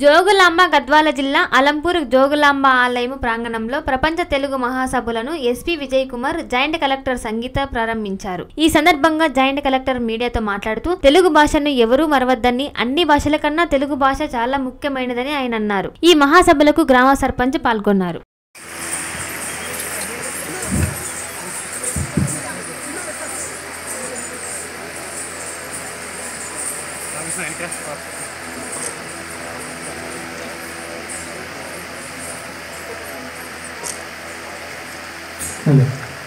జోగులాంబ గద్వాల జిల్లా అలంపూర్ జోగులాంబ ఆలయం ప్రాంగణంలో ప్రపంచ తెలుగు మహాసభలను SP Vijay Kumar joint collector Sangeetha ప్రారంభించారు ఈ సందర్భంగా జాయింట్ కలెక్టర్ మీడియాతో మాట్లాడుతూ తెలుగు భాషను ఎవరూ మరవద్దని అన్ని భాషల కన్నా తెలుగు భాష చాలా ముఖ్యమైనదని ఆయన అన్నారు ఈ మహాసభలకు గ్రామ సర్పంచ్ పాల్గొన్నారు హలో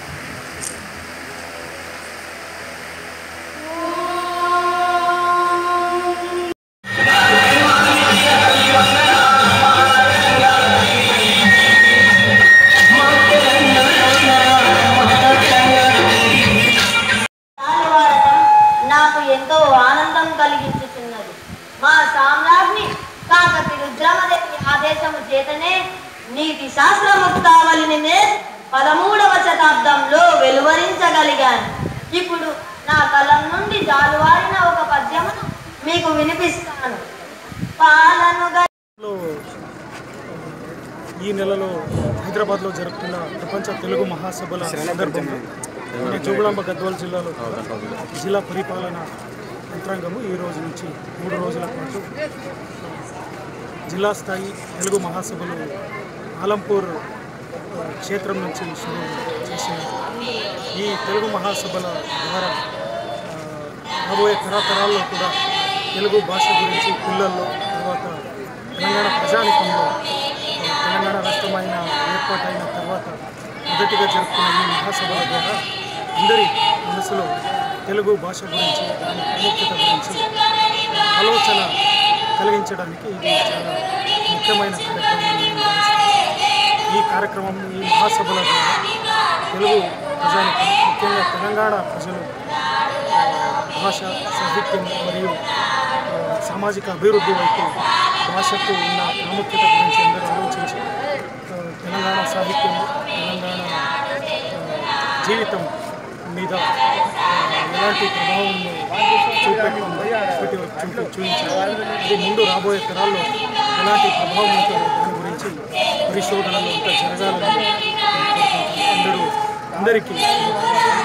దాని వాడటం నాకు ఎంతో ఆనందం కలిగించుతున్నది మా సామ్రాజ్ఞి కాకతి రుద్రమదేవి ఆదేశము చేతనే నీతి శాస్త్రముక్తావళిని నే పదమూడవ శతాబ్దంలో వెలువరించగలిగాను ఇప్పుడు నా కలం నుండి జాలువారిన ఒక పద్యమును మీకు వినిపిస్తాను పాలనుగా లో ఈ నెలలో హైదరాబాద్లో జరుగుతున్న ప్రపంచ తెలుగు మహాసభల సందర్భంగా మన జోగులాంబ గద్వాల జిల్లాలో జిల్లా పరిపాలన యంత్రాంగము ఈ రోజు నుంచి మూడు రోజుల పాటు జిల్లా స్థాయి తెలుగు మహాసభలు ఆలంపూర్ ఆ, క్షేత్రం నుంచి షురూ చేసింది ఈ తెలుగు మహాసభల ద్వారా ఆ, రాబోయే తరతరాల్లో కూడా తెలుగు భాష గురించి పిల్లల్లో తర్వాత తెలంగాణ ప్రజానికంలో ఆ, తెలంగాణ రాష్ట్రమైన ఏర్పాటైన తర్వాత మొదటిగా జరుపుకున్న ఈ మహాసభల ద్వారా అందరి మనసులో తెలుగు భాష గురించి దాని ప్రాముఖ్యత గురించి ఆలోచన కలిగించడానికి ఇది చాలా ముఖ్యమైన కార్యక్రమం అని నేను భావిస్తున్నాను. ఈ కార్యక్రమం ఈ మహాసభల ద్వారా తెలుగు ప్రజానికి ముఖ్యంగా తెలంగాణ ప్రజలు ఆ, భాష సాహిత్యం మరియు ఆ, సామాజిక అభివృద్ధి వైపు భాషకు ఉన్న ప్రాముఖ్యత గురించి అందరూ ఆలోచించి ఆ, తెలంగాణ సాహిత్యం తెలంగాణ ఆ, జీవితం మీద ఆ, ఎలాంటి ప్రభావం చూపెట్టిందో చూపి చూపి చూపించారు ఇది ముందు రాబోయే తరాల్లో ఎలాంటి ప్రభావం ఉంటుందో దాని గురించి పరిశోధనలు అంతా జరగాలని నేను కోరుకుంటున్నాను. అందరూ అందరికీ